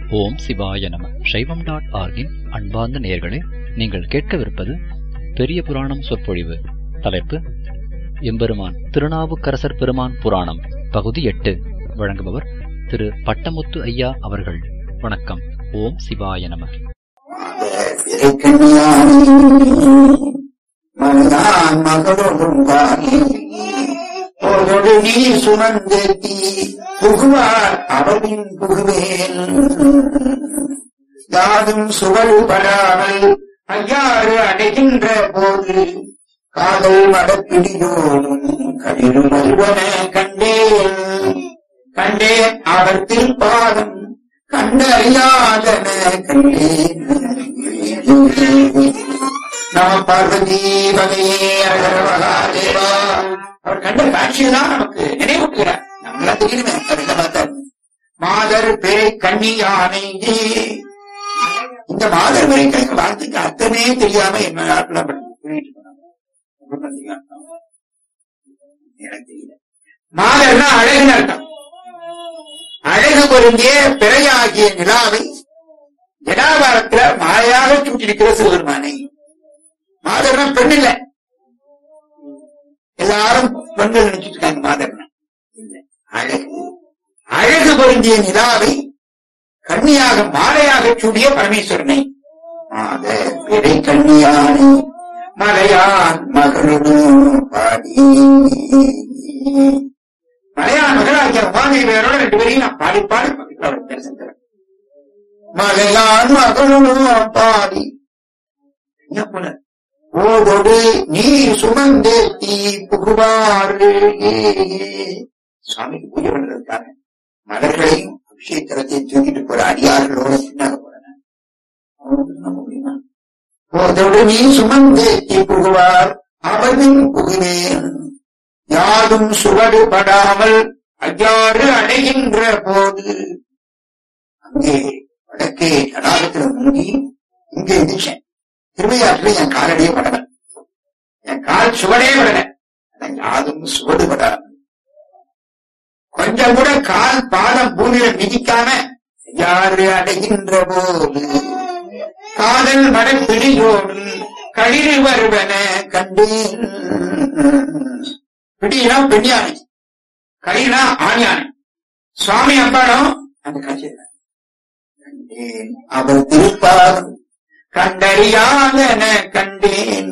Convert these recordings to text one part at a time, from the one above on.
ஓம் சிவாய நம சைவம் டாட் ஆர்கின் அன்பார்ந்த நேயர்களே நீங்கள் கேட்கவிருப்பது பெரிய புராணம் சொற்பொழிவு தலைப்பு எம்பெருமான் திருநாவுக்கரசர் பெருமான் புராணம் பகுதி எட்டு வழங்குபவர் திரு பட்டமுத்து ஐயா அவர்கள் வணக்கம் ஓம் சிவாய நம மனதான் மகளொடும் போதொடு நீ சுமந்தேத்தி புகுவார் அவரின் புகுவேன் யாதும் சுவடுபடாமல் ஐயாறு அடைகின்ற போது காதல் மடப்பிடியோடும் கழிவு வருவன கண்டேன் கண்டேன் அவர் திருப்பாதம் கண்டறியாதன கண்டேன் நம பார்வதி பதையே மகாதேவா அவர் கண்ட காட்சியெல்லாம் நமக்கு நினைவூட்டுகிறார் நம்மள தெரியுமே அதுல பார்த்தார் மாதர் பேரை கண்ணி யானை இந்த மாதர் பேரை கண்ணி வார்த்தைக்கு அர்த்தமே தெரியாம என்ன நாட்டுல சொல்லிட்டு போனாங்க எனக்கு தெரியல மாதர்னா அழகுன்னு அர்த்தம் அழகு பொருந்திய பிறையாகிய நிலாவை ஜடாபாரத்துல மாயாக சூட்டிருக்கிற சிவபெருமானை மாதர்னா பெண் இல்ல எல்லாரும் பெண்கள் நினைச்சிட்டு இருக்காங்க மாதர்னா இல்ல அழகு அழகு பொருந்திய நிலாவை கண்ணியாக மாலையாக சூடிய பரமேஸ்வரனை மாத பிறை கண்ணியானை மலையான் மகளோடு பாடி மலையான் மகளாகிய உமாதேவியரோட ரெண்டு பேரையும் நான் பாடி பாடி பக்கத்தில் அவர் பேசுகிறேன் மலையான் மகளோடு பாடி என்ன போல ஓதொடு நீர் சுமந்தே தீ புகுவாறு சுவாமிக்கு பூஜை பண்றதுக்காக மலர்களையும் அபிஷேகத்தையும் தூக்கிட்டு போற அடியார்களோட பின்னாக போறேன் நம்ப முடியுமா ஓதொடு நீ சுமந்தே தீ புகுவார் அவனின் புகுவேன் யாரும் சுவடு படாமல் ஐயாறு அடைகின்ற போது அங்கே வடக்கே தடாகத்தில் முங்கி இங்கே எதிர்ச்சேன் திருவையாற்றில் என் காலடியே படல என் கால் சுவடே படல ஆனா யாரும் சுவடு படாமல் கொஞ்சம் கூட கால் பாதம் பூமியில மிதிக்காம யாரு அடைகின்ற போது காதல் மட பிடியோடும் களிறு வருவன கண்டேன் பிடினா பெண் யானை களினா ஆண் யானை சுவாமி அம்பாடம் அந்த காட்சி கண்டேன் அவர் திருப்பாதம் கண்டறியாதன கண்டேன்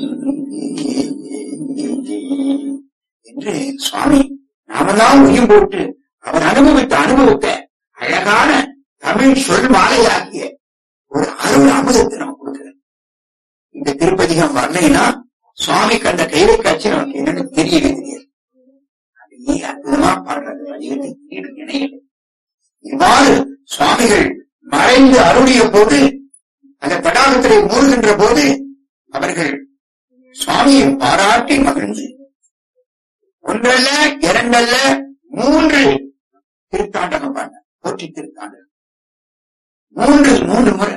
என்று சுவாமி நாமெல்லாம் உயிர் போட்டு அவர் அனுபவித்த அனுபவத்தை அழகான தமிழ் சொல் மாலையாகிய ஒரு அருள் அமுதத்தை நமக்கு கொடுக்கிறார் இந்த திருப்பதிகம் வரலைன்னா சுவாமி கண்ட கைலை காட்சி நமக்கு என்னன்னு தெரியவே தெரியாது அப்படியே அற்புதமா பாடுறது பதிகத்தை இணையது இவ்வாறு சுவாமிகள் மறைந்து அருளிய போது அந்த தடாகத்திலே மூழ்கின்ற போது அவர்கள் சுவாமியை பாராட்டி மகிழ்ந்து ஒன்றல்ல இரண்டல்ல மூன்று திருத்தாண்டகம் பாட போற்றி திருத்தாண்டகம் மூன்று மூன்று முறை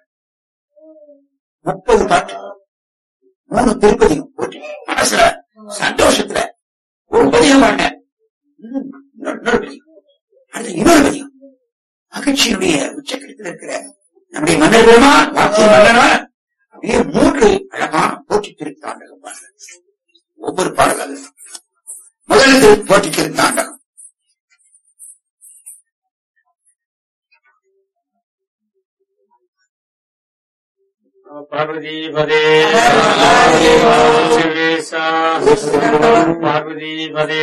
முப்பது பாட்டு மூணு திருப்பதியும் போற்றி மனசுல சந்தோஷத்துல ஒரு பதியம் பாண்ட இன்னொரு பதியம் அடுத்து இன்னொரு பதியம் மகிழ்ச்சியினுடைய உச்சக்கட்டத்தில் இருக்கிற நம்முடைய மன்னர் பெருமான் வாக்கிய மன்னனா அப்படியே மூன்று அழகான போட்டி திருத்தாண்டகம் பாடல் ஒவ்வொரு பாடல் அது முதல் திரு போட்டி திருத்தாண்டகம் பார்வதிபதே சிவேசா பார்வதிபதே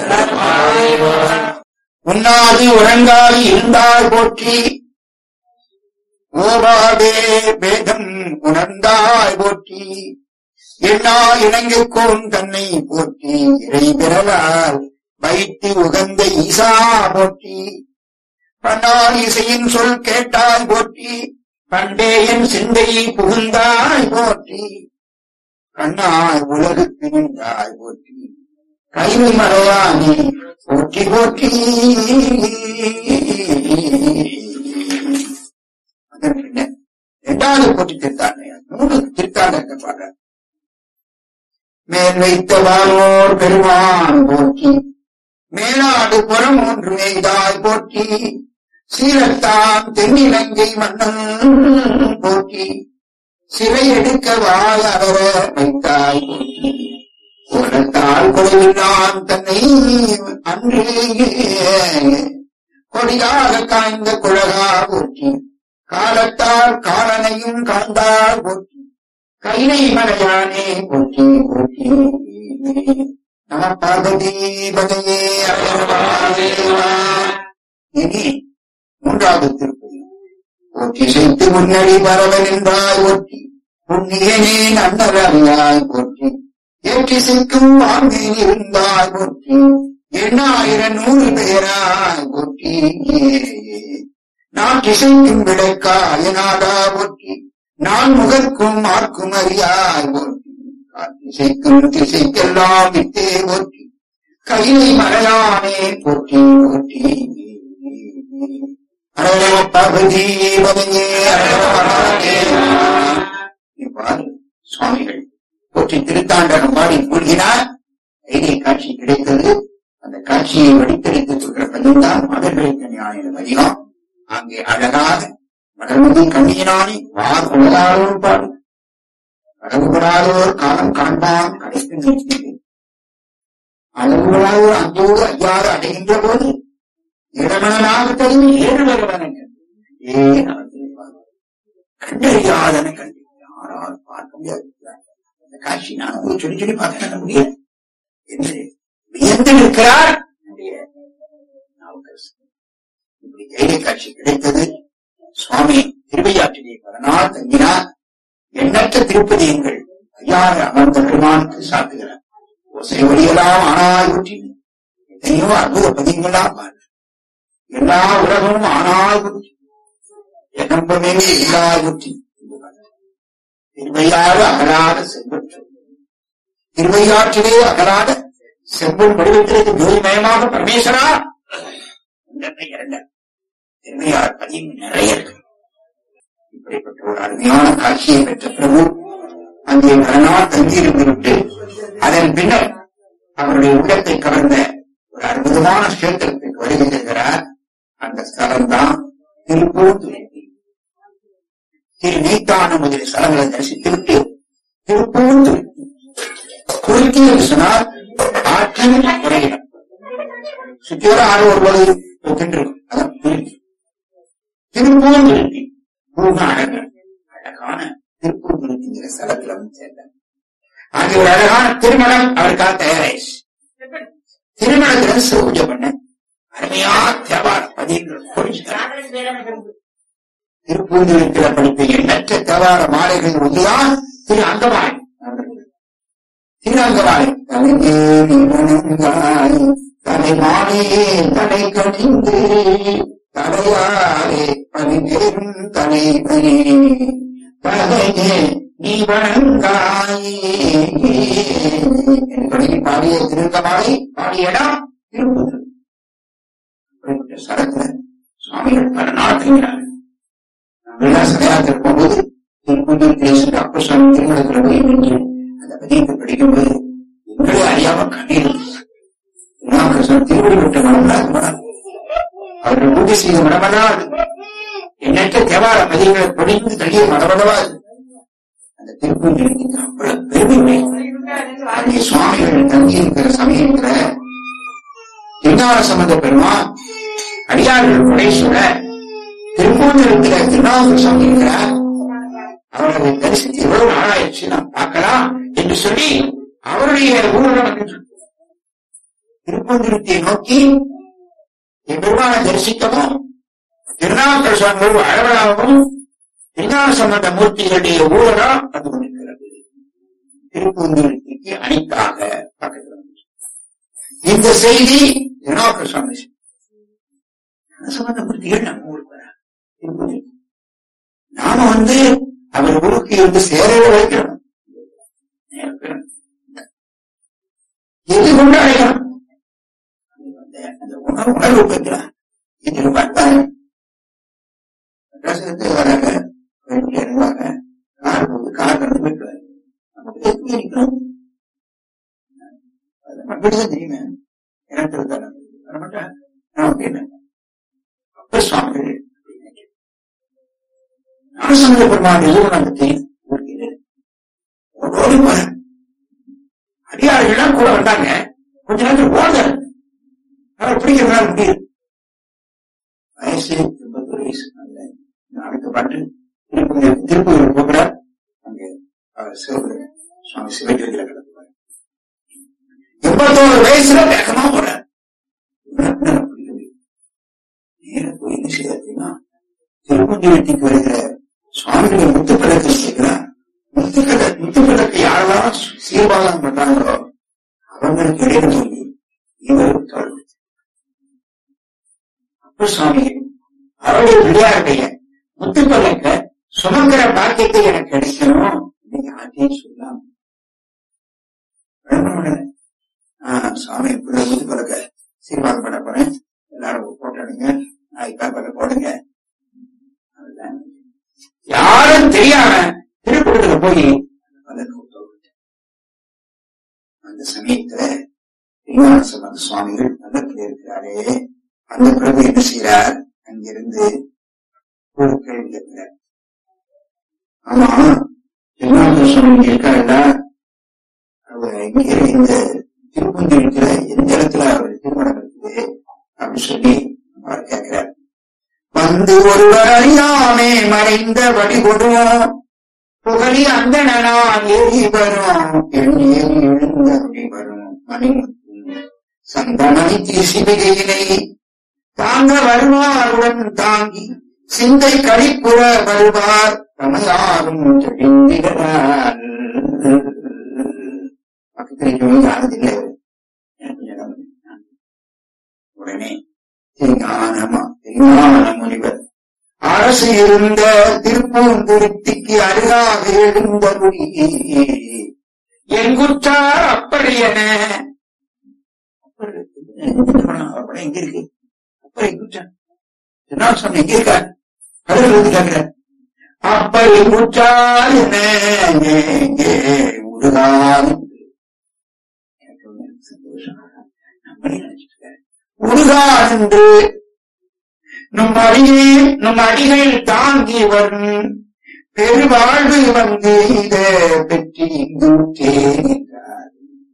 உண்ணாது உறங்காது இருந்தால் போற்றி ஓவாதே வேதம் உணர்ந்தாய் போற்றி எண்ணா இணங்கிக்கோன் தன்னை போற்றி இறை பெறலால் வைத்து உகந்த ஈசா போற்றி பன்னார் இசையின் சொல் கேட்டாய் போற்றி பண்டே என் சிந்தையை புகுந்தாய் போற்றி கண்ணாய் உலகுக்கு நின்றாய் போற்றி கைவி மறையானே போற்றி போற்றி அதன் பின்னர் இரண்டாவது போட்டி திருத்தாண்ட மூணு திருத்தாண்ட பாடுற மேல் வைத்த வானோர் பெருமான் போற்றி மேலாடு புறம் ஒன்று எய்தாய் போற்றி சீரத்தான் தென்னிலங்கை மன்னன் போற்றி சிறை எடுக்க வாய் அறவ வைத்தாய் போற்றி உலகத்தால் குறைவில்லான் தன்னை அன்றே கொடியாக காய்ந்த குழகா போற்றி காலத்தால் காலனையும் காந்தார் போற்றி கைலை மலையானே போற்றி போற்றி நம பார்வதி பதையே அழகமாதேவா இனி மூன்றாவது திருப்பதி போற்றி செய்து முன்னடி பரவ நின்றாய் போற்றி புண்ணியனே நன்னறியாய் போற்றி ஏற்றி சிக்கும் வாங்கில் இருந்தாய் போற்றி எண்ணாயிரம் நூறு பேராய் போற்றி நான் திசைக்கும் விடைக்காயனாதா போற்றி நான் முகர்க்கும் ஆர்க்கும் அறியாய் போற்றி திசைக்கும் திசைக்கெல்லாம் வித்தே போற்றி கைலை மறையானே போற்றி போற்றி அரண பகுதி பதையே இவ்வாறு சுவாமிகள் போற்றி திருத்தாண்டகம் பாடி மூழ்கினார் கைதை காட்சி கிடைத்தது அந்த காட்சியை வடித்தெடுத்து சொல்ற பதில்தான் மகர்களுக்கு ஞாயிறு அதிகம் அங்கே அழகாக மலர்மதி கண்ணியினானே வார் உலகாளோர் பாடு கடவுளாளோர் காலம் காண்பான் கடைசி நிற்கிறது அளவுகளாவோர் அந்தோடு ஐயாறு அடைகின்ற போது இடமனாக தெரிந்து ஏழு வருவனங்க ஏன் கண்டறியாதன கண்டு யாரால் பார்க்க முடியாது அந்த காட்சி நான் வந்து சொல்லி சொல்லி பார்க்க முடியாது என்று வியந்து நிற்கிறார் நம்முடைய நாவுக்கரசு. இப்படி கைலை காட்சி கிடைத்தது சுவாமி திருவையாற்றிலே பல நாள் தங்கினார் எண்ணற்ற திருப்பதியங்கள் ஐயாறு அமர்ந்த பெருமானுக்கு சாத்துகிறார் ஓசை வழியெல்லாம் ஆனாய் ஊற்றி எத்தனையோ அற்புத பதியங்களாம் பாரு. எல்லா உலகமும் ஆனாய் ஊற்றி எகம்பமே எல்லா ஊற்றி திருவையாறு அகலாத செல்வற்று திருவையாற்றிலே அகலாத செம்பொன் வடிவத்திற்கு ஜோதிமயமாக பரமேஸ்வரா ஒன்றரை இரண்டு திருவையார் பதியம் நிறைய இருக்கு இப்படிப்பட்ட ஒரு அருமையான காட்சியை பெற்ற பிரபு அங்கே மறுநாள் தங்கியிருந்து விட்டு அதன் பின்னர் அவருடைய உள்ளத்தை கவர்ந்த ஒரு அற்புதமான கஷேத்திரத்துக்கு வருகை தருகிறார் அந்த ஸ்தலம் தான் திருப்பூர் துணைத்தி திரு நீத்தான முதலிய ஸ்தலங்களை தரிசித்துவிட்டு திருப்பூர் துணைத்தி குறுக்கி என்று சொன்னால் ஆற்றின் உரையிடம் சுற்றியோட ஆறு ஒருவது இருக்கின்றது அதான் குறுக்கி திருப்பூர் துணைத்தி பூர்ண அழகர் அழகான திருப்பூர் துணைத்திங்கிற ஸ்தலத்தில் வந்து சேர்ந்தார் அங்கே ஒரு அழகான திருமணம் அவருக்காக தயாராயிடுச்சு திருமணத்துல பூஜை பண்ண அருமையா தேவாரம் பதினொன்று கோடிச்சுட்டார் திருப்பூந்திரத்தில் படித்த எண்ணற்ற தேவார மாலைகள் ஒன்றுதான் திரு அங்கமாலை திரு அங்கமாலை தலைமேனி வணங்காய் தலைமானே தலை கணிந்து தலையாரே பணிபெரும் தலைவனே தலையே நீ வணங்காய் என்பதை பாடிய திருங்கமாலை பாடிய இடம் திருப்பூர் அப்படிப்பட்ட சரத்துல சுவாமிகள் பல நாள் தங்கினார்கள் விலாசகராத்திர போகும்போது திருப்பூர் பேசுகிற அப்ப சுவாமி திருமணத்துல போய் நின்று அந்த பதியத்தை படிக்கும்போது எங்களே அறியாம கண்ணீர் திருநாவுக்கரசர் திருவடி விட்ட மனம்தான் அவர்கள் பூஜை செய்த மனமெல்லாம் அது எண்ணற்ற தேவார பதியங்களை படிந்து தள்ளிய மனமளவா அது அந்த திருப்பூருக்கு அவ்வளவு பெருமை அங்கே சுவாமிகள் தங்கி இருக்கிற சமயத்துல திருநாள சம்பந்த பெருமான் அடியார்கள் கொடை சொல்ல திருப்பூரிடத்துல திருநாவுக்கு சுவாமி இருக்கிறார் அவரது தரிசித்து எவ்வளவு நாளாயிடுச்சு நாம் பார்க்கலாம் என்று சொல்லி அவருடைய ஊரில் வந்து திருப்பூந்திரத்தை நோக்கி எம்பெருமான தரிசிக்கவும் திருநாவுக்கர் சுவாமி அழகலாகவும் திருநாள சம்பந்த மூர்த்திகளுடைய ஊரலாம் வந்து கொண்டிருக்கிறது திருப்பூந்திரத்திற்கு அணிக்காக பக்கத்தில் வந்து. இந்த செய்தி திருநாவுக்கர் சுவாமி சம்பந்த மூர்த்திகள் நம்ம ஊருக்கு வர திருப்பதி நாம வந்து அவர் ஊருக்கு வந்து சேரவே வைக்கிறோம் எது கொண்டு அழைக்கணும் அந்த- அந்த உணர்வு உணர்வு பெற்றார் இது பார்த்தாரு ரசத்தை வராங்க வெளியே இறங்குவாங்க கார் போகுது கார் கடந்து போயிட்டு நமக்கு எதுக்கு இருக்கணும் அது மட்டும் தான் தெரியுமே எனக்கு தெரிந்தாலும் நமக்கு என்ன அப்ப சுவாமி சுவாமிகள் ஞானசமுத பெருமான் எதுவும் நமக்கு தெரியும் ஓடி போற அடியார்கள்லாம் கூட வந்தாங்க கொஞ்ச நேரத்தில் ஓடுறாரு அவரை பிடிக்கிறதுனால முடியும் வயசு எண்பத்தொரு வயசு நல்ல அடுத்த பாட்டு திருப்பதி திருப்பதியில் போகிறார் அங்கே அவர் சிவபுர சுவாமி சிவஜோதியில கிடக்குவார் எண்பத்தோரு வயசுல வேகமா போறார் நேர போய் என்ன செய்ய தெரியுமா திருப்பஞ்சுவத்திக்கு வருகிற சுவாமிகள் முத்துப்பழத்தை கேட்கிறார் முத்துக்கடை முத்துப்பழத்தை யாரெல்லாம் சீர்வாதம் பண்றாங்களோ அவங்களுக்கு இடையில சொல்லி இவர் தோல்வி அப்ப சுவாமி அவருடைய பிள்ளையாருடைய முத்துப்பழக்க சுமக்கிற பாக்கியத்தை எனக்கு கிடைக்கணும் நீங்க யார்ட்டையும் சொல்லாம ஆஹ் சுவாமி பிள்ளை முத்துப்பழக்க சீர்வாதம் பண்ண போறேன் எல்லாரும் போட்டாடுங்க நாளைக்கு பேப்பர்ல போடுங்க அதுதான். யாரும் தெரியாம திருப்பூரத்துல போய் பல்லக்கு உத்தரவிட்டேன். அந்த சமயத்துல ஸ்ரீனிவாச சுவாமிகள் பல்லக்கில் இருக்கிறாரே அந்த பிரபு என்ன செய்யறார் அங்கிருந்து ஒரு கேள்வி கேட்கிறார் ஆமா ஸ்ரீனிவாச சுவாமி இருக்காருன்னா அவர் இங்கே இந்த திருப்பந்தி இருக்கிற எந்த இடத்துல அவர் திருமணம் இருக்குது அப்படின்னு சொல்லி அவர் கேட்கிறார் வந்து ஒருவர் அறியாமே மறைந்த வழி கொடுவோம் புகழி அந்த நான் ஏறி வரும் எண்ணி எழுந்த வழி வரும் மணி சந்தனி சிவிகையினை தாங்க வருவாருடன் தாங்கி சிந்தை கழிப்புற வருவார் ரமையாரும் தெளிந்திடார் பக்கத்தில் இருக்கவங்க யாரதில்லை எனக்கு இடம் உடனே திருஞானமா திருஞான முனிவர் அரசு இருந்த திருப்பூந்துருத்திக்கு அருகாக எழுந்த குடி என் குற்றார் அப்படி என அப்படி எங்க இருக்கு அப்படி குற்றார் திருநாசம் எங்க இருக்கார் கடல் வந்து கேட்கிறார் அப்படி குற்றார் என உருகாது எனக்கு ஒண்ணு சந்தோஷம் நம்மளே நினைச்சிட்டு இருக்காரு உருகார் என்று நம் அடியே நம் அடிகள் தாங்கி வரும் பெருவாழ்வு வந்து இத பெற்றி இங்கு கேட்டார்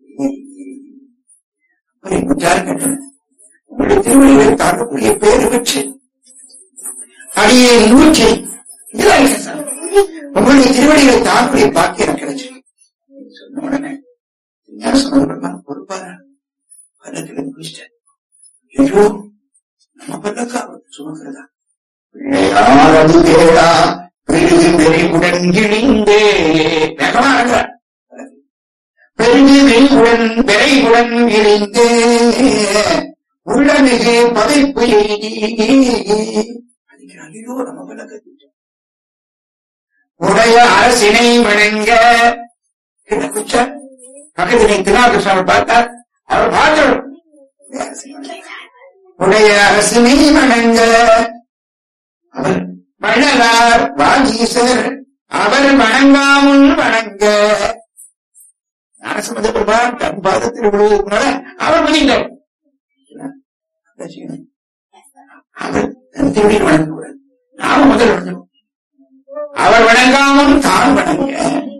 உங்களுடைய திருவள்ளுவர் தாக்கக்கூடிய பேரு வச்சு அடியே நூற்றி இதுதான் எனக்கு சார். உங்களுடைய திருவடிகளை தாக்கக்கூடிய பாக்கியம் கிடைச்சு சொன்ன உடனே ஞானசம்பந்தப்பட்ட பொறுப்பாரா பல்லக்கில் குடிச்சிட்டேன் ஐயோ நம்ம பல்லக்கா சுமக்கிறதா பிள்ளையாரது தேடா பெருகு நெறிவுடன் கிழிந்தே வேகமா இருக்கிறார் பெருகு நெறிவுடன் விரைவுடன் இழிந்தே உள்ளமிகு பதைப்பு எய்தி ஐயோ நம்ம பல்லக்க உடைய அரசினை வணங்க குச்சர் பக்கத்தில் திருநாகிருஷ்ணன் பார்த்தார் அவர் பார்த்தார் உடைய அரசினை வணங்க அவர் வள்ளலார் வாகீசர் அவர் வணங்காமுன் வணங்க ஞானசம்பந்த பெருமான் தன் பாதத்தில் விழுவதற்குனால அவர் வணங்கினார் அவர் தன் திருவிழி வணங்கக்கூடாது நாம முதல் வணங்கணும் அவர் வணங்காமல் தான் வணங்க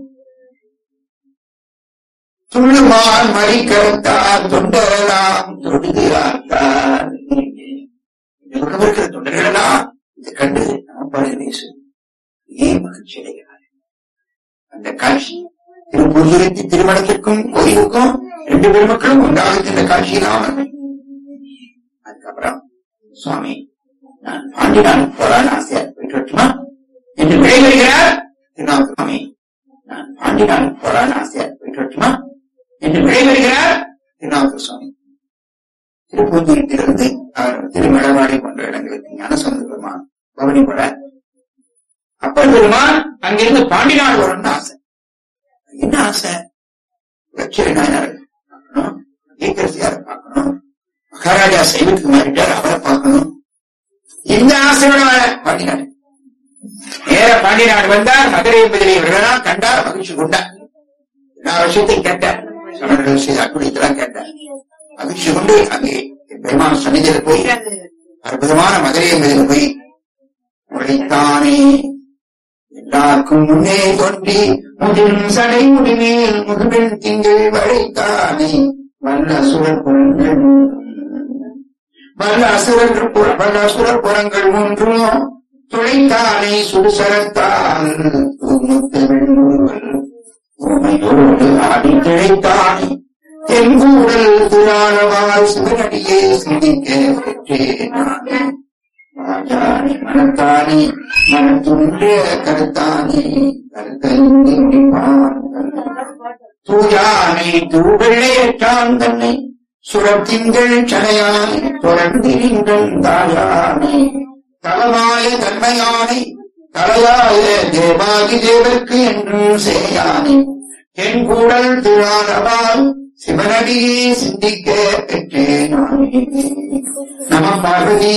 துள்ளுமான் மறி கருத்தார் தொண்டரெல்லாம் தொடுகிறார் இருக்கிற தொண்டர்களெல்லாம் இதை கண்டு நம்ம பழனேசு ஏன் மகிழ்ச்சி அடைகிறார் அந்த காட்சி திருப்பூர்வத்தி திருமணத்திற்கும் கோயிலுக்கும் ரெண்டு பெருமக்களும் ஒன்றாக இந்த காட்சியில் ஆனது அதுக்கப்புறம் சுவாமி நான் பாண்டி நான் போறான் ஆசையா போயிட்டு வரட்டுமா என்று விடைபெறுகிறார் திருநாவுக்கு சுவாமி நான் பாண்டி நான் போறான் ஆசையா போயிட்டு வரட்டுமா என்று விடைபெறுகிறார் திருநாவுக்கு சுவாமி திருப்பூந்தூரத்திலிருந்து அவர் திருமணவாடி போன்ற இடங்களுக்கு ஞானசம்பந்த பெருமான் பவனி போற அப்பர் பெருமான் அங்கிருந்து பாண்டிநாடு வரணும்னு ஆசை என்ன ஆசை லட்சுமி நாயனார் பார்க்கணும் ஏக்கரசியார பார்க்கணும் மகாராஜா சைவத்துக்கு மாறிட்டார் அவரை பார்க்கணும் இந்த ஆசையோட வாழ பாண்டிநாடு நேர பாண்டிநாடு வந்தார் மதுரை பதிலை இவர்களெல்லாம் கண்டார் மகிழ்ச்சி கொண்டார் எல்லா விஷயத்தையும் கேட்டார் சமணர்கள் செய்த அக்குடித்தெல்லாம் கேட்டார் மகிழ்ச்சி கொண்டு அங்கே பெருமான சன்னிதியில் போய் அற்புதமான மதுரை என்பதில் போய் உழைத்தானே எல்லாருக்கும் முன்னே தோன்றி முதிரும் சடை முடிமேல் முதுமில் திங்கள் வழைத்தானே வல்ல அசுரர் புறங்கள் வல்ல அசுரர் புற- வல்ல அசுரர் புறங்கள் மூன்றும் துளைத்தானே சுடுசரத்தால் தூமுத்து வெண்ணுருவல் உமையோடு ஆடி திளைத்தானே தென்கூடல் துராளவாய் சிவனடியே சிந்திக்க பெற்றேன் நானே. ராஜானே மனத்தானே மனத்துன்ற கருத்தானே கருத்தை தூயானை தூவெள்ளையற்றான் தன்னை சுரத்திங்கள் சடையானை தொடர்ந்து நின்றன் தாயானை தலமாய தன்மையானை தலையாய தேவாதி தேவர்க்கு என்றும் சேயானை என் கூடல் திராளவால் சிவனடியே சிந்திக்க பெற்றேன் நானே. நம பார்வதி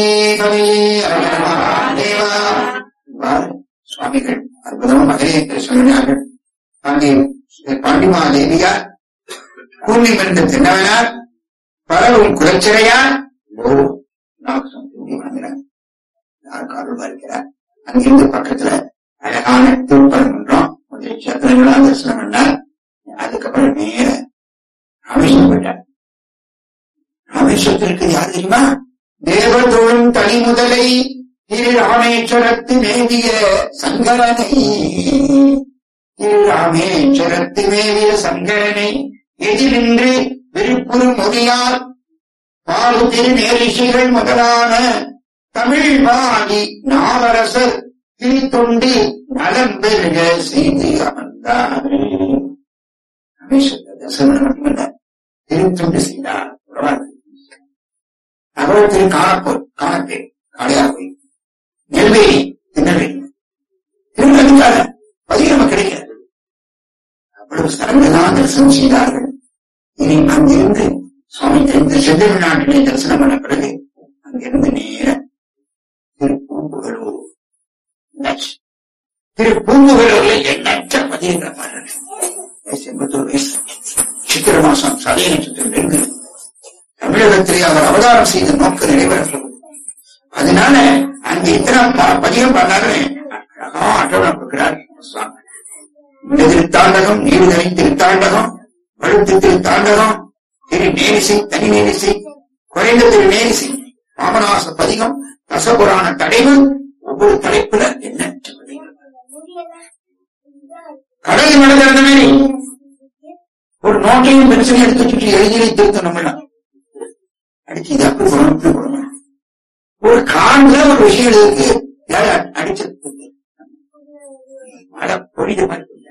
தேவா சுவாமிகள் அற்புதமா மகளே என்று சொல்கிறார்கள் அங்கே பாண்டிமா தேவியார் கூலி மருந்து தின்னவனார் பரவும் குலச்சிறையார் ஒரு நாகம் தூங்கி வந்தார் யாருக்கு அருள் வருகிறார் அங்கிருந்து பக்கத்துல அழகான திருப்பரங்குன்றம் கொஞ்சம் சத்திரங்களா தரிசனம் பண்ணார் அதுக்கப்புறம் நேர ராமேஸ்வரம் போயிட்டார் ராமேஸ்வரத்திற்கு யார் தெரியுமா தேவதோழும் தனி முதலை திரு ராமேஸ்வரத்து மேவிய சங்கரனை திரு ராமேஸ்வரத்து மேவிய சங்கரனை எதிரின்றி விருப்புறு மொழியால் பாலு திரு நேரிசைகள் முதலான தமிழ் வாணி நாவரசர் திருத்தொண்டி நலம் பெருக செய்து அமர்ந்தார் ராமேஸ்வர தரிசனம் மட்டுமல்ல திருத்தொண்டு செய்தார் உறவார்கள். அவர் திரு காணப்போர் காணப்பேர் காளையார் நெல்வேலி திருநெல்வேலி திருநெல்வேலிக்காக பதிவு நமக்கு கிடைக்கிறது அவ்வளவு ஸ்தலங்கள் தான் தரிசனம் செய்தார்கள் இனி அங்கிருந்து சுவாமி தெரிந்த செந்தில் நாட்டிலே தரிசனம் பண்ண பிறகு அங்கிருந்து நேர திரு பூம்புகளூர் நச்சு. திரு பூம்புகளூர்ல எண்ணற்ற பதிவுகள் பாருங்கள் செம்பத்தூர் வயசு சித்திர மாசம் சதய நட்சத்திரத்திலிருந்து தமிழகத்திலே அவர் அவதாரம் செய்த நோக்கு நிறைவேறும் அதனால அங்க இத்தனை ப- பதியம் பண்ணாரு அழகா அட்டவணம் கொடுக்கிறார் சுவாமி. இந்த திருத்தாண்டகம் நீர்தலை திருத்தாண்டகம் வழுத்து திருத்தாண்டகம் திரு நேரிசை தனி நேரிசை குறைந்த திரு நேரிசை ராமநாச பதிகம் ரசபுராண தடைவு ஒவ்வொரு தலைப்புல எண்ணற்ற பதிகள் கடலில் நடந்த மாதிரி ஒரு நோட்டையும் பென்சிலையும் எடுத்து வச்சுட்டு எழுதியை திருத்தணும் அடிச்சு இது அப்படி போடணும் இப்படி போடணும் ஒரு காண்ல ஒரு விஷயம் இருக்கு யாரு அடிச்சிருக்கு மழை பொழித மாதிரி இல்ல.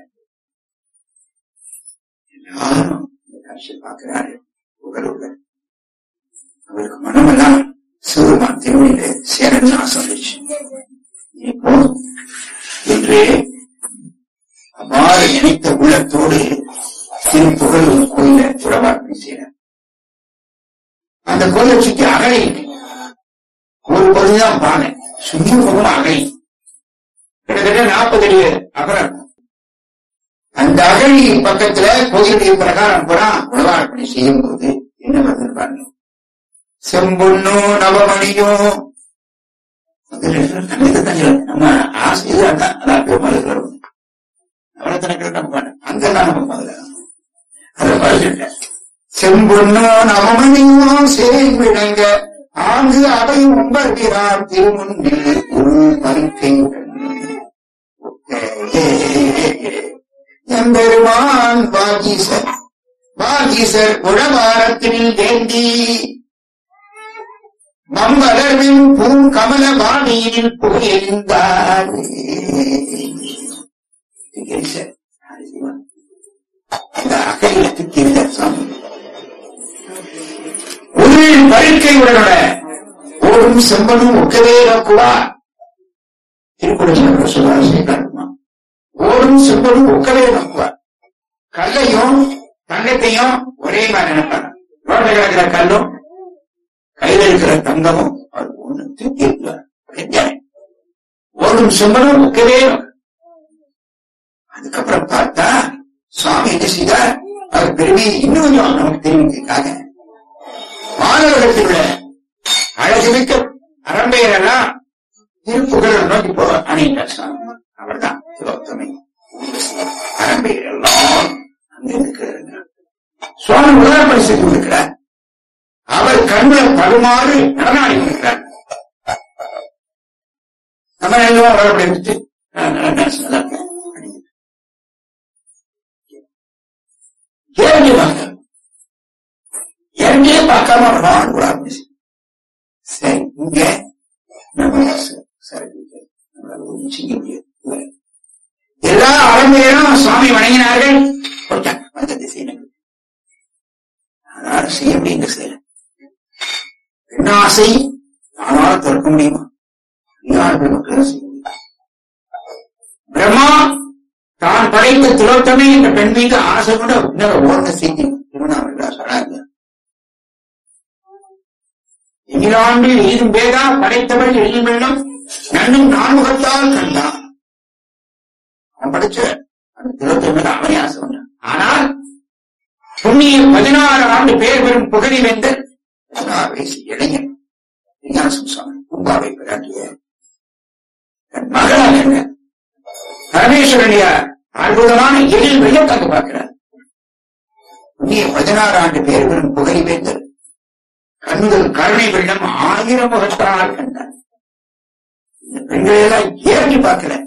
எல்லாரும் இந்த காட்சியை பார்க்கிறாரு புகழுள்ள அவருக்கு மனமெல்லாம் சிவருமான் திருவடியில சேரன் சொல்லிச்சு இப்போ என்று அவ்வாறு நினைத்த உள்ளத்தோடு திருப்புகழ் கோயில உறவாக்கி செய்யறார் அந்த கோயிலை சுற்றி அகழி இருக்கு. ஒரு பகுதிதான் பானை சுற்றி பக்கம் அகழி கிட்டத்தட்ட நாற்பது அடி அகலம் இருக்கும். அந்த அகழி பக்கத்துல கோயிலுடைய பிரகாரம் பூரா உழவாரப்பணி செய்யும் போது என்ன வருது பாருங்க செம்பொன்னோ நவமணியோ நம்ம ஆசையில அதான் அதான் பெருமாள் வரும் நவரத்தனங்கள் நம்ம பண்ண அங்கெல்லாம் நம்ம முதல்ல அதை பார்த்துட்ட செம்பொன்னோ நவமணியோ சேய் விளங்க ஆங்கு அவை உம்பர்கிறார் திருமுன்னில் ஒரு மறுக்கையுடன் எம்பெருமான் பாகீசர் பாகீசர் உழவாரத்தில் வேண்டி மம்பலர்வின் பூங்கமல வாணியில் புகையெழுந்தார் இந்த அகலியத்துக்கு இருந்த சாமி உள் பருக்கை உடனோட ஓடும் செம்பனும் ஒக்கவே நோக்குவா திருக்குறள் சொல்றாரு சேகரமா ஓடும் செம்பனும் ஒக்கவே நோக்குவா கல்லையும் தங்கத்தையும் ஒரே மாதிரி நினைப்பாங்க ரோட்ல கிடக்கிற கல்லும் கையில இருக்கிற தங்கமும் அது ஒண்ணு தூக்கி இருக்கிறார் ஓடும் செம்பனும் ஒக்கவே நோக்கு. அதுக்கப்புறம் பார்த்தா சுவாமி என்ன செய்தார் அவர் பெருமையை இன்னும் கொஞ்சம் நமக்கு தெரிவிக்கிறதுக்காக மாணவர்களுக்கு உள்ள அழகுமிக்க அரம்பையரெல்லாம் திருப்புகழ் நோக்கி போ அணிந்தார் சுவாமி அவர்தான் சிவத்தமை அரம்பையர் எல்லாம் அங்க இருக்கிறாங்க சுவாமி முதல் பரிசு கொடுக்கிறார் அவர் கண்ணில் படுமாறு நடனாடி கொடுக்கிறார் நம்ம எல்லாம் அவரை அப்படி எடுத்து நான் நல்லா நல்லா இருக்கேன். கேள்வி வாங்க எங்கேயே பார்க்காம அவர் வாங்க கூட சரி இங்க நம்ம சரி, சரி இங்க நம்மளால ஒண்ணும் செய்ய முடியாது இவரை. எல்லா அரங்கையிலும் சுவாமி வணங்கினார்கள் போட்டாங்க அந்த திசையில அதனால செய்ய முடியுங்க செய்யல என்ன ஆசை ஆனால் திறக்க முடியுமா யார்கள் மக்கள் செய்ய முடியும் பிரம்மா தான் படைத்த திலோத்தமே என்ற பெண் மீது ஆசை கொண்டு இன்னொரு ஓர்ந்த செய்தி திருவண்ணாமலை சொன்னாங்க எங்கிலாண்டில் ஈரும் பேதா படைத்தவள் எழில் வெள்ளம் நன்னும் நான்முகத்தால் கண்டான் அவன் படிச்ச அந்த திலோத்தமே மேல அவனே ஆசை கொண்டான் ஆனால் புண்ணிய பதினாறு ஆண்டு பேர் பெறும் புகழி வேந்தர் பதினாறு வயசு இளைஞன் விஞ்ஞான சுவாமி பூங்காவை பிராட்டிய தன் மகனாக என்ன பரமேஸ்வரனுடைய அற்புதமான எழில் வெள்ளத்தங்க பார்க்கிறார் புண்ணிய பதினாறு ஆண்டு பேர் பெறும் புகழி வேந்தர் கண்கள் கருணை வெள்ளம் ஆயிரம் முகத்தால் கண்டார் இந்த பெண்களை எல்லாம் ஏறி பார்க்கிறேன்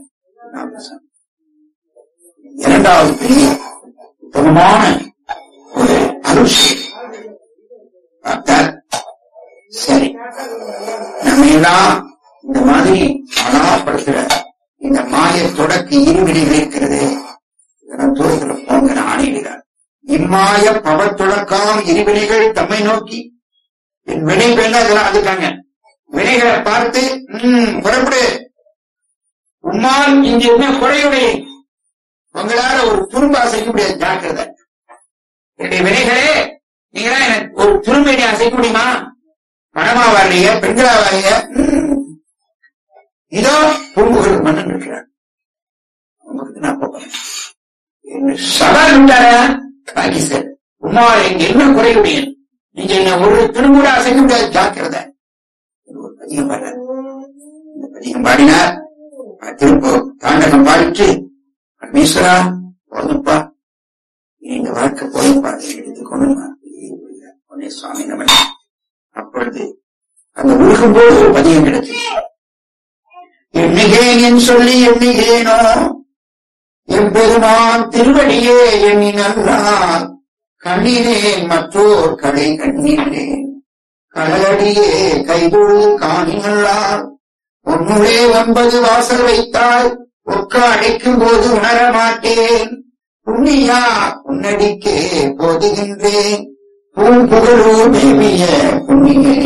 இரண்டாவது பெரிய உத்தமமான ஒரு அருஷி பார்த்தார் சரி நம்ம எல்லாம் இந்த மாதிரி அழாப்படுகிற இந்த மாய தொடக்க இருவினைகள் இருக்கிறது இதெல்லாம் தூரத்துல போங்க ஆணையிடுகிறார் இம்மாய பவர் தொடக்காம் இருவினைகள் தம்மை நோக்கி என் வினை வேண்டாம் இதெல்லாம் அதுக்காங்க வினைகளை பார்த்து ம் புறப்படு உம்மால் இங்கு என்ன குறையுடைய உங்களால ஒரு துரும்பு அசைக்க முடியாது ஜாக்கிரதை என்னுடைய வினைகளே நீங்களா எனக்கு ஒரு துரும்பை அசைக்க முடியுமா பணமா வரலைய பெண்களா வரலைய ம். இதோ பூம்புகள் மன்னன் இருக்கிறார் உங்களுக்கு நான் போகிறேன் என்ன சவால் விட்டாரா காக்கி சார் உமால் இங்க என்ன குறையுடைய நீங்க என்ன ஒரு திரும்ப அசைக்க முடியாது ஜாக்கிரதை இது ஒரு பதிகம் பாடுறார் இந்த பதிகம் பாடினார் அவர் திரும்ப தாண்டகம் பாடிட்டு பரமேஸ்வரா போதும்ப்பா நீ இந்த வாழ்க்கை போதும்ப்பா இதை எடுத்துக்கொண்டு உடனே சுவாமி நம்ம அப்பொழுது அந்த உருகும்போது ஒரு பதியம் கிடைச்சு எண்ணிகேன் என் சொல்லி எண்ணிகேனோ எம்பெருமான் திருவடியே எண்ணினார் கண்ணினேன் மற்றோர் கடை கண்ணினேன் கடலடியே கைதொழு காணினார் உன்னுடைய ஒன்பது வாசல் வைத்தால் ஒக்க அடைக்கும் போது உணர மாட்டேன் புண்ணியா உன்னடிக்கே போதுகின்றேன் பூம்புகழூர் மேவிய புண்ணியே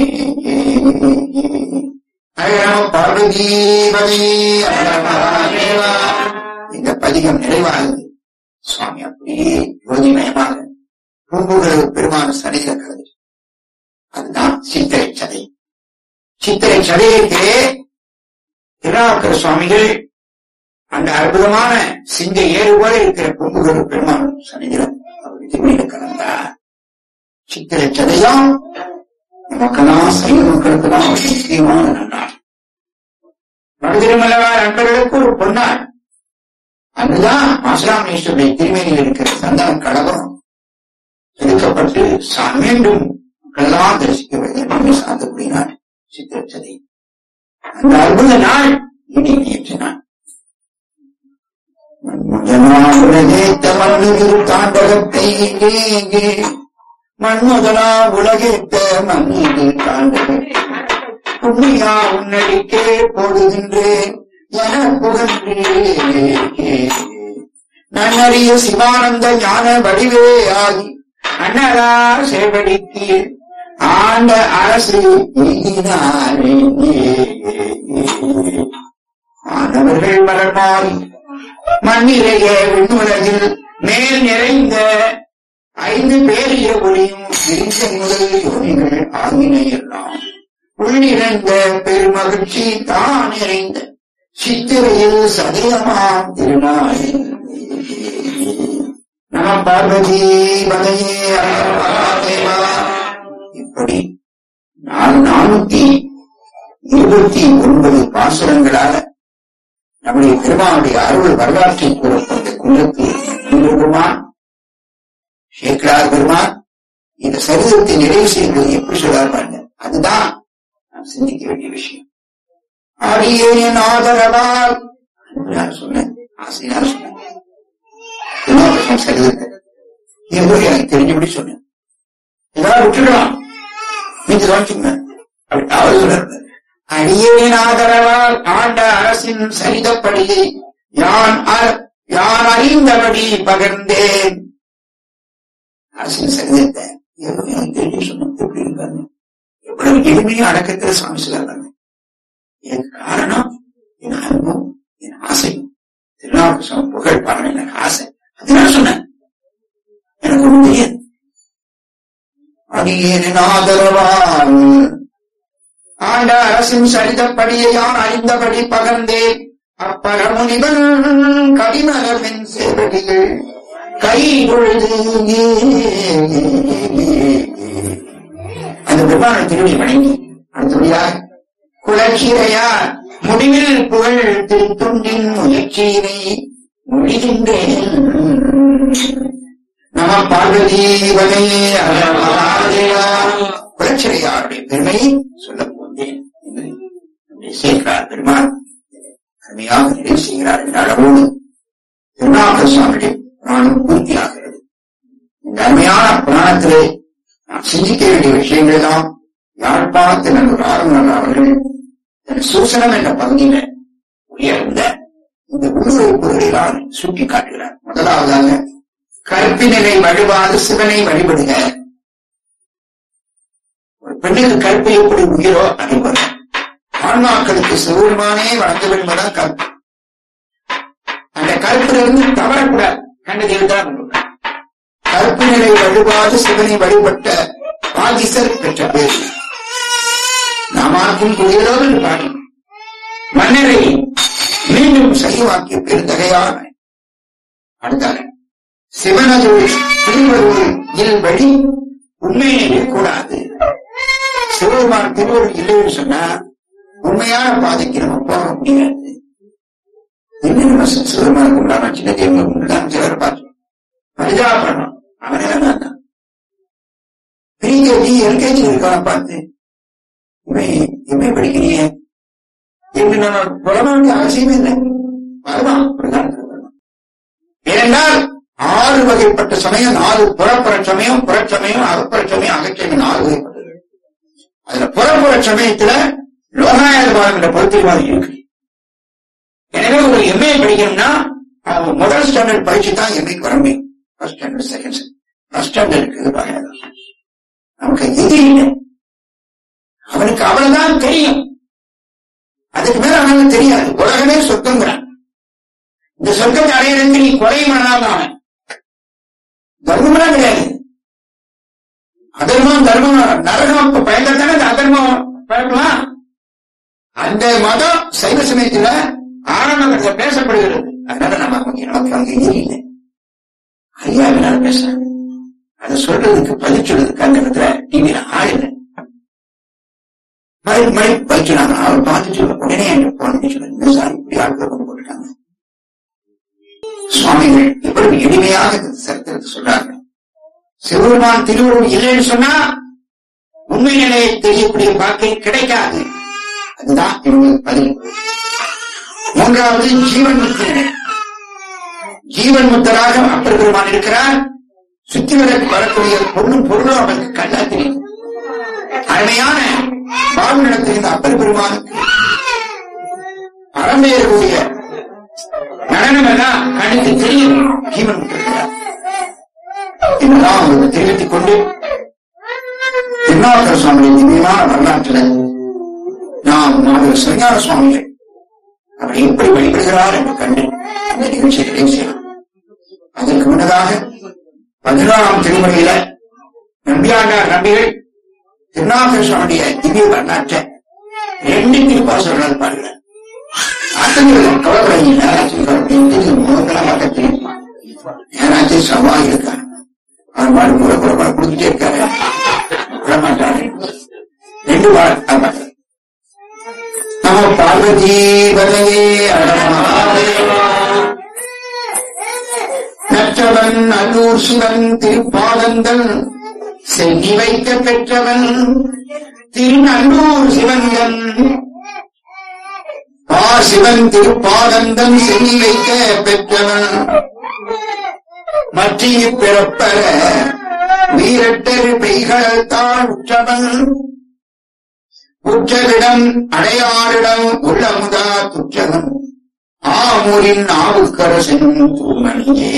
அழகான பார்வதீபதி அழகானேவா. இந்த பதிகம் நிறைவாகுது சுவாமி அப்படியே ஜோதிமயமாக பூம்புகழ் பெருமான சடையில கலந்து அதுதான் சித்திரை சடை சித்திரை சடையிலே திருநாவுக்கர சுவாமிகள் அந்த அற்புதமான சிங்க ஏறு போல இருக்கிற பூம்புகழ் பெருமான் சன்னிதிரம் அவர் திருமையில கலந்தார் சித்திரை சதையும் நமக்கெல்லாம் சைவ மக்களுக்கெல்லாம் ஒரு முக்கியமான நன்னாள் வடதிருமலவார் அன்பர்களுக்கு ஒரு பொன்னாள் அங்குதான் ஆசிராமேஸ்வருடைய திருமேனியில் இருக்கிற சந்தன கடகம் எடுக்கப்பட்டு சா- மீண்டும் மக்களெல்லாம் தரிசிக்க வேண்டும் சார்ந்தபடினார் சித்திரச்சதை அந்த அற்புத நாள் இனி நேற்று நாள் உலகேத்த மண்ணு தாண்டகத்தை எங்கே எங்கே மண்முதலா உலகேத்த மண்ணு தாண்டகத்தை புண்ணியா உன்னடிக்கே போடுகின்றேன் என புகழ்ந்தே நன்னறிய சிவானந்த ஞான வடிவே ஆகி அன்னதார் சேவடிக்கு ஆண்ட அரசு எய்தினாரே. ஆண்டவர்கள் மலர்மாறி மண்ணிலேயே விண்ணுலகில் மேல் நிறைந்த ஐந்து பேரிய ஒளியும் விரிந்த முதல் யோனிகள் ஆகின எல்லாம் உள்ளிருந்த பெருமகிழ்ச்சி தான் நிறைந்த சித்திரையில் சதயமாம் திருநாள் நம பார்வதி பதையே இப்படி நாலு நானூத்தி இருபத்தி ஒன்பது பாசுரங்களால நம்முடைய பெருமானுடைய அருள் வரலாற்றை கூறப்பட்ட குன்றத்து பெருமான் சேக்கரார் பெருமான் இந்த சரிதத்தை நிறைவு செய்வது எப்படி சொல்றார் பாருங்க அதுதான் நாம் சிந்திக்க வேண்டிய விஷயம் அடியேன் ஆதரவால் நான் சொன்னேன் ஆசையார் சொன்னேன் திருநாவுக்கரசன் சரிதத்தை ஏதோ எனக்கு தெரிஞ்சபடி சொன்னேன் ஏதாவது விட்டுடலாம் நீங்க கவனிச்சுங்க அப்படி அவர் சொல்றாரு அடியேன் ஆதரவால் ஆண்ட அரசின் சரிதப்படியை யான் அ- யான் அறிந்தபடி பகர்ந்தேன் அரசின் சரிதத்தை ஏதோ எனக்கு தெரிஞ்சு சொன்னேன் எப்படி இருக்காங்க எவ்வளவு எளிமையா அடக்கத்தில் சுவாமி சொல்றாங்க என் காரணம் என் அன்பும் என் ஆசையும் திருநாவுக்கரசன் புகழ் பாடணும் எனக்கு ஆசை அது நான் சொன்னேன் எனக்கு ஒண்ணும் தெரியாது அடியேன் ஆதரவால் ஆண்ட அரசின் சரிதப்படியை யான் அறிந்தபடி பகர்ந்தேன் அப்பரமுனிவன் கடிமலர்வின் சேவடிகள் கை பொழுது அந்த பெருமான திருடி வணங்கி அடுத்தபடியாக குலச்சீரையார் முடிவில் புகழ் திருத்தொண்டின் முயற்சியினை முடிகின்றேன் நம பார்வதீவனே குலச்சிறையாருடைய பெருமையை சொல்லப் போந்தேன் என்று நம்முடைய சேர்க்கிறார் பெருமாள் அருமையாக நிறைவு செய்கிறார் என்ற அளவோடு திருநாக சுவாமியுடைய புராணம் பூர்த்தியாகிறது இந்த அருமையான புராணத்திலே நாம் சிந்திக்க வேண்டிய விஷயங்கள் எல்லாம் யாழ்ப்பாணத்தில் நல்ல ஆளுநர் அவர்கள் தன் சூசனம் என்ற பகுதியில உயர்ந்த இந்த உருவமைப்புகளால் சுட்டி காட்டுகிறார் முதலாவதாக கற்பினரை வழிபாடு சிவனை வழிபடுக ஒரு பெண்ணுக்கு கற்பு எப்படி உயிரோ அதே போல ஆன்மாக்களுக்கு சிவபெருமானே வழங்க என்பதான் கற்பு அந்த கருப்பிலிருந்து தவறக்கூடாது கண்டதை தான் கருப்பு நிலை வழிபாடு சிவனை வழிபட்ட பாகிசர் பெற்ற பேர் நாமாக்கும் குளிரோடு பாடி மன்னரை மீண்டும் சகிவாக்கிய பெருந்தகையான அடுத்தாங்க சிவனது திருவருள் வழி உண்மையை கூடாது சிவபெருமான் திருவருள் இல்லைன்னு சொன்னா உண்மையான பாதைக்கு நம்ம போக முடியாது என்ன சிவபெருமான் கும்பிடாம சின்ன தேவங்க கும்பிடாம சிலர் பார்த்து பரிதாபம் அவனே தான் பிரிகேஜி எல்கேஜி இருக்கான பார்த்து இவன் இவன் படிக்கிறீங்க என்று நம்ம புலம்ப வேண்டிய அவசியமே இல்லை வரலாம் பிரதானத்துக்கு வரலாம் ஏனென்றால் ஆறு வகைப்பட்ட சமயம் நாலு புறப்புற சமயம் புறச்சமயம் அகப்புற சமயம் அகச்சமயம் நாலு வகைப்பட்டது அதுல புறப்புற சமயத்துல லோகாயதவாதம் என்ற பொருத்திவாதம் இருக்கு எனவே ஒரு எம்ஏ படிக்கணும்னா அவன் முதல் ஸ்டாண்டர்ட் படிச்சு தான் எம்ஏக்கு வர முடியும் ஃபர்ஸ்ட் ஸ்டாண்டர்ட் செகண்ட் ஃபர்ஸ்ட் ஸ்டாண்டர்டுக்கு பாருங்க நமக்கு இது இல்லை அவனுக்கு அவ்வளவுதான் தெரியும் அதுக்கு மேல அவனுக்கு தெரியாது உலகமே சொர்க்கங்கிறான் இந்த சொர்க்கத்தை அடையிறதுக்கு நீ கொலை பண்ணாதான் அவன் தர்மம்லாம் கிடையாது அதர்மம் தர்மம் நரகம் பயந்தானே அந்த அதர்மம் பயப்படலாம் அந்த மதம் சைவ சமயத்துல ஆரம்பத்துல பேசப்படுகிறது அதனால நம்ம கொஞ்சம் நமக்கு அங்க இல்லை ஐயாவினால பேசுறாங்க அதை சொல்றதுக்கு பதில் சொல்றதுக்கு அந்த இடத்துல டிவியில ஆள் இல்லை மழை மழை வைக்கிறாங்க அவர் பார்த்து சொல்ல உடனே என்று போன சொல்லுங்க சார் இப்படி ஆட்கள் கொண்டு போட்டுட்டாங்க சுவாமிகள் எவ்வளவு எளிமையாக இந்த சரித்திரத்தை சொல்றாங்க சிவபெருமான் திருவள்ளுவர் இல்லைன்னு சொன்னா உண்மை நிலையை தெரியக்கூடிய பாக்கியம் கிடைக்காது அதுதான் என்னுடைய பதில் மூன்றாவது ஜீவன் முத்திரை ஜீவன் முத்தராக அப்பர் பெருமான் இருக்கிறார் சுத்தி வர வரக்கூடிய பொருளும் பொருளும் அவருக்கு கண்ணா தெரியும் அருமையான வாழ்வு நடத்துகின்ற அப்பர் பெருமானுக்கு பரம்பேறக்கூடிய நடனம் எல்லாம் கண்ணுக்கு தெரியும் ஜீவன் முத்திருக்கிறார் இதெல்லாம் அவங்களுக்கு தெரிவித்துக் கொண்டு திருநாவுக்கர சுவாமியின் திவ்யமான வரலாற்றில் நாம் நாங்கள் சிவஞான சுவாமிகள் அவர் எப்படி வழிபடுகிறார் என்று கண்டு அந்த நிகழ்ச்சியை நிறைவு செய்யலாம் அதற்கு முன்னதாக பதினாறாம் திருமுறையில நம்பியாண்டார் நம்பிகள் திருநாவுக்கர சுவாமியுடைய திவ்ய வரலாற்றை ரெண்டு திருப்பாசர்கள் பாருங்கள் ஆசிரியர்கள் கவலைப்படாதீங்க நேராச்சும் கவலைப்படாதீங்க முதல்ல பார்க்க தெரியும் நேராச்சும் சவால் இருக்காரு அவர் பாடு கூட கூட பாடு கொடுத்துட்டே இருக்காரு விடமாட்டாரு ரெண்டு வாழ் பார்வதி பதையே பெற்றவன் அல்லூர் சிவன் திருப்பாதங்கள் சென்னி வைக்க பெற்றவன் திருநல்லூர் சிவன்கள் பா சிவன் திருப்பாதந்தம் சென்னி வைக்க பெற்றவன் மற்றிய பிறப்பர வீரட்டர் பெய்கள் தாழ் உற்றவன் உற்றவிடம் அடையாறிடம் உள்ளமுதா துற்றவன் ஆமூரின் நாவுக்கரசன் தூமணியே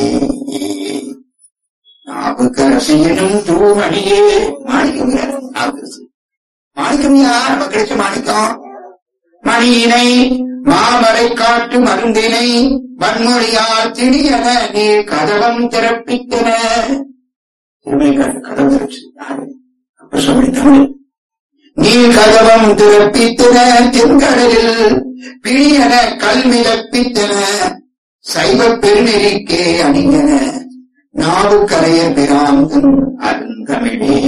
நாவுக்கரசனும் தூமணியே மாணிக்கம் நாவுக்கரசு மாணிக்கம் யார் நம்ம கிடைச்ச மாணிக்கம் மணியினை மாமரை காட்டு மருந்தினை வன்மொழியார் திடீரென நீ கதவம் திறப்பித்தன திருமை காட்டு கதவு திறச்சு யாரு அப்ப சொல்லி தமிழ் நீ கதவம் திறப்பித்தன தென்கடலில் பிழியன கல்மிதப்பித்தன சைவ பெருநெறிக்கே அணிந்தன நாடு கரைய பிராந்தன் அருந்தமிழே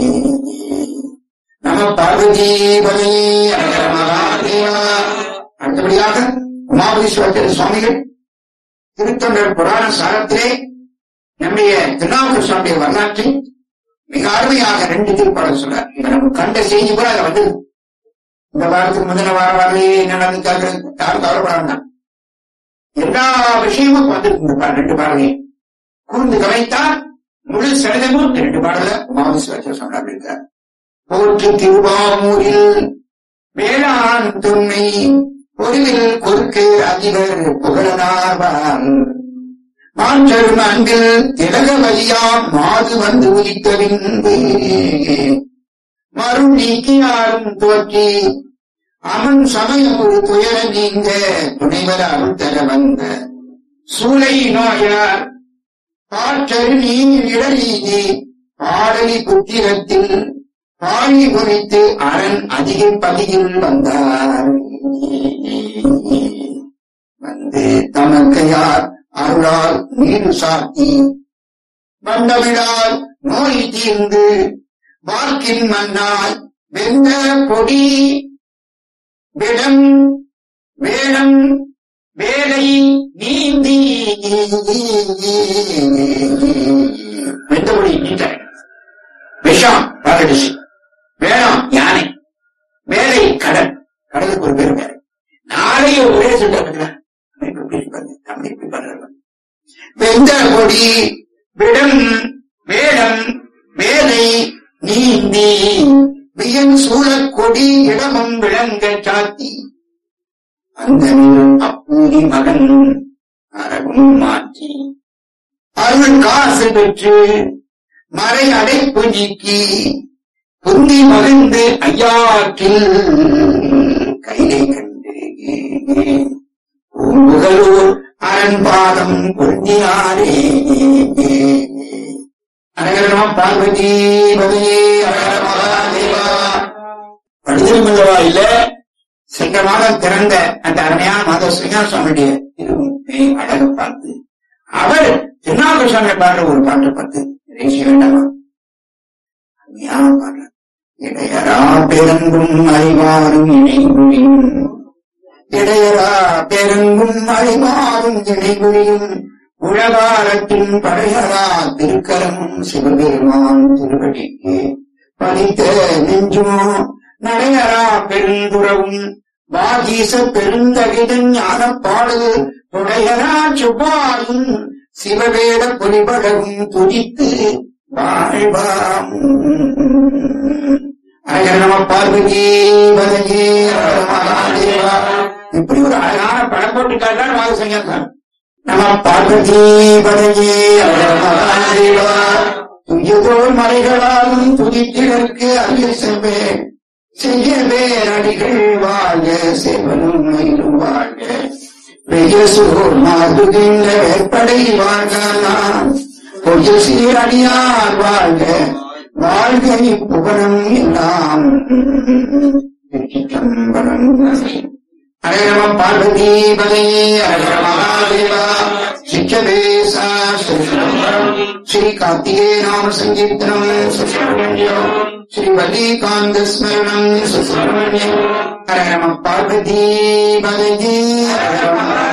நம பார்வதி பலி மகாதேவா அடுத்தபடியாக உமாபதீஸ்வரர் சுவாமிகள் திருத்தொண்டர் புராண சாரத்திலே நம்முடைய திருநாவுக்கர் சுவாமிய வரலாற்றில் மிக அருமையாக ரெண்டு திருப்பாடல் சொல்றார் இங்க நம்ம கண்ட செய்தி கூட அதை வந்து இந்த வாரத்துக்கு முந்தின வாரம் வரலையே என்ன நடந்துட்டாங்க யாரும் கவலைப்பட வேண்டாம் எல்லா விஷயமும் வந்து இந்த பா- ரெண்டு பாடலையும் கூர்ந்து கவனித்தால் முழு சரிதமும் இந்த ரெண்டு பாடல உமாபதீஸ்வரர் சொன்னார் இருக்கார் போற்றி திருவாமூரில் வேளாண் துணை பொருளில் குறுக்கு அதிபர் புகழனாவார் மாற்றரும் அன்பில் திலக வலியாம் மாது வந்து உதித்தறிந்து மறு நீக்கியாரும் தோற்றி அவன் சமயம் ஒரு துயர நீங்க துணைவர் அருள் தர வந்த சூளை நோயார் பாற்றரு நீர் இடலீதி பாடலி புத்திரத்தில் பாழி குறித்து அரண் அதிக பதியில் வந்தார் வந்து தமக்கையார் அருளால் நீரு சாத்தி வந்தவிழால் நோய் தீர்ந்து வாக்கின் மன்னாய் வெந்த பொடி விடம் வேடம் வேலை நீந்தி வெந்தபடி நீண்ட விஷம் பரடிச்சு வேணாம் யானை வேலை கடல் கடலுக்கு ஒரு பேர் வேலை நாளையும் ஒரே சொல்ல வெந்த கொடி விடம் வேடம் வேலை நீந்தி வியன் சூழக் கொடி இடமும் விளங்க சாத்தி அந்த அப்பூரி மகன் அறவும் மாற்றி அருள் காசு பெற்று மறை அடைப்பு நீக்கி புந்தி மகிழ்ந்து ஐயாற்றில் கையை கண்டு பூம்புகலூர் அரண்பாதம் பொருந்தினாரே அரகரமா பார்வதி பதையே அரகர மகாதேவா படுதிருமல்லவா இல்ல சென்ற மாதம் திறந்த அந்த அருமையான மாதவ சிங்கார சுவாமியுடைய திருவுமே அழக பார்த்து அவர் திருநாக சுவாமி பாடுற ஒரு பாட்டு பார்த்து ரேசி வேண்டாமா அருமையான பாடுற இடையரா பெருங்கும் அறிவாரும் இணைமொழியும் இடையரா பெருங்கும் அறிவாரும் இணைமொழியும் உலகாரத்தின் படையரா திருக்கரமும் சிவபெருமான் திருவடிக்கு பதித்த நெஞ்சுமோ நடையரா பெருந்துறவும் வாகீச பெருந்தகிதன் ஞான பாடல் துடையரா சுபாயும் சிவவேட பொலிபடவும் துதித்து வாழ்வாம் அழகர் நம பார்வதி பதகி மகாதேவா இப்படி ஒரு அழகான படம் போட்டுக்காட்டால் வாங்க செய்ய நம பார்வதி பதகி மகாதேவா துயதோர் மலைகளாலும் துதித்திடற்கு அருள் செல்வேன் செய்யவே அடிகள் வாழ்க செவனும் மயிலும் வாழ்க வெயசூர் மாதுகின்ற வேற்படை வாழ்க நான் பொய்ய சீரடியார் வாழ்க வாழ்க புகழும் எல்லாம் திருச்சிற்றம்பலம். ஹரஹர பார்வதி பதே ஹரஹர மகாதேவா சிச்சதேசா ஸ்ரீ கார்த்திகே நாம சங்கீர்த்தனம் சுப்பிரமணியம் ஸ்ரீ வல்லிகாந்த ஸ்மரணம் சுப்பிரமணியம் ஹர நம பார்வதி பதஜி ஹர நம